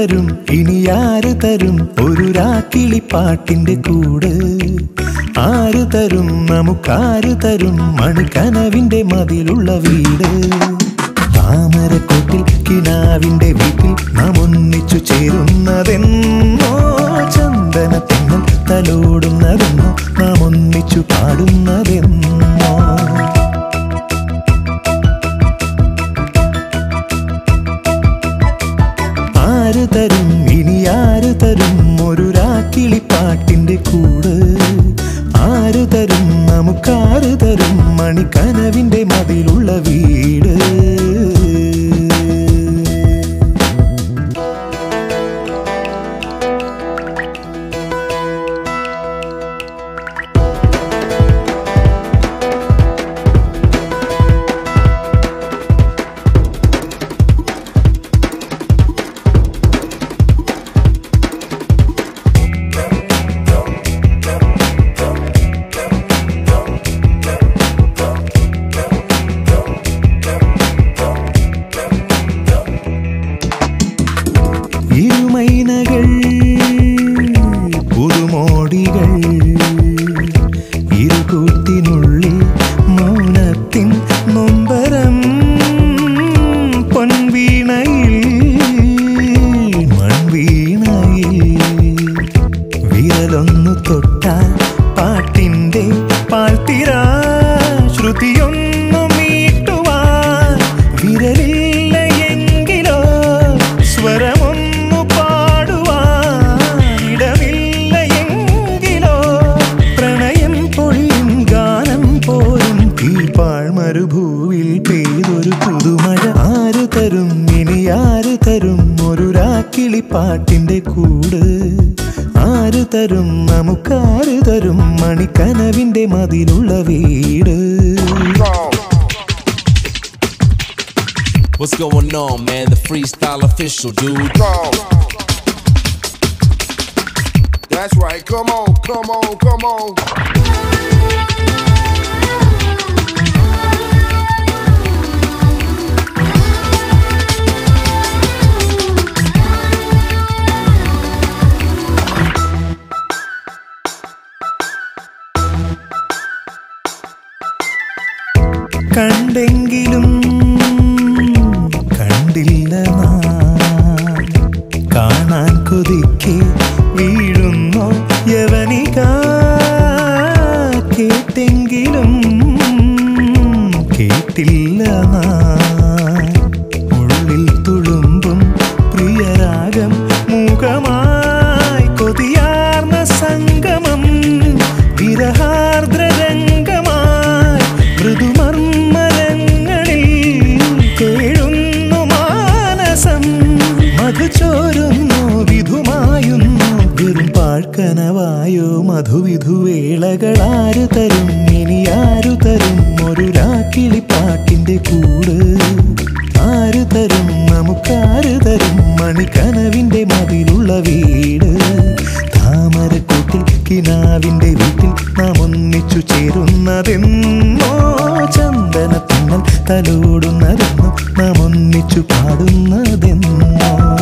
തരും ഇനി ആര് തരും ഒരു രാക്കിളിപ്പാട്ടിന്റെ കൂട് ആര് തരും നമുക്കാര് തരും മണിക്കനവിന്റെ മതിലുള്ള വീട് താമരക്കൊട്ടിൽ കിനാവിന്റെ വീട്ടിൽ നാം ഒന്നിച്ചു ചേരുന്നതെന്നോ ചന്ദനത്തിങ്ങൾ തലോടുന്നതെന്നോ നാം ഒന്നിച്ചു പാടുന്നതെന്നോ ആര് തരും ഇനി ആര് തരും ഒരു രാക്കിളിപ്പാട്ടിന്റെ കൂട് ആര് തരും നമുക്കാര് തരും മണിക്കനവിന്റെ മതിലുള്ള വീട് ഇരുമൈനകൾ പുതുമോടികൾ ഇരുകൂട്ടിനുള്ളിൽ മൗനത്തിൻ നൊമ്പരം പൊൻവീണയിൽ മൺവീണയിൽ വിരലൊന്നു തൊട്ടാൽ പാട്ടിന്റെ പാൽത്തിര ശ്രുതിയൊന്നു മീട്ടുവാൻ വിരലില്ല എങ്കിലോ സ്വരമൊന്നു പാടുവാൻ ഇടമില്ല എങ്കിലോ പ്രണയം പൊഴിയും ഗാനം പോലും കീഴ്പാൾ മരുഭൂവിൽ പെയ്തൊരു പുതുമഴ ആര് തരും ഇനി ആര് തരും ഒരു രാക്കിളിപ്പാട്ടിന്റെ കൂട് ആര് തരും നമുക്കാര് തരും മണിക്കനവിന്റെ മതിലുള്ള വീട് What's going on, man? The freestyle official, dude. Go. That's right. Come on, come on, come on. കണ്ടെങ്കിലും കണ്ടില്ല നാം കാണാൻ കൊതിക്കെ വീഴുന്നോ യവനിക കേട്ടെങ്കിലും കേട്ടില്ല നാം ഉള്ളിൽ തുളുമ്പും പ്രിയരാഗം മൂകമായി കൊതിയാർന്ന സംഗമം വിരഹാർദ്രരംഗമായി മൃദുമർമ്മരങ്ങളിൽ കേഴുന്നു മാനസം മധുചോരുന്നു വിധുമായുന്നു വെറും പാഴ്ക്കനവായോ മധുവിധുവേളകളാരു തരും ഇനി ആരു തരും ഒരു രാക്കിളിപ്പാട്ടിന്റെ കൂട് ആര് തരും നമുക്കാര് തരും മണിക്കനവിന്റെ മതിലുള്ള വീട് താമരക്കൂട്ടിൽ കിനാവിന്റെ വീട്ടിൽ നാം ഒന്നിച്ചു ചേരുന്നതെന്നോ ചന്ദനത്തിങ്ങൾ തലോടുന്നതെന്നോ നാം ഒന്നിച്ചു പാടുന്നതെന്നോ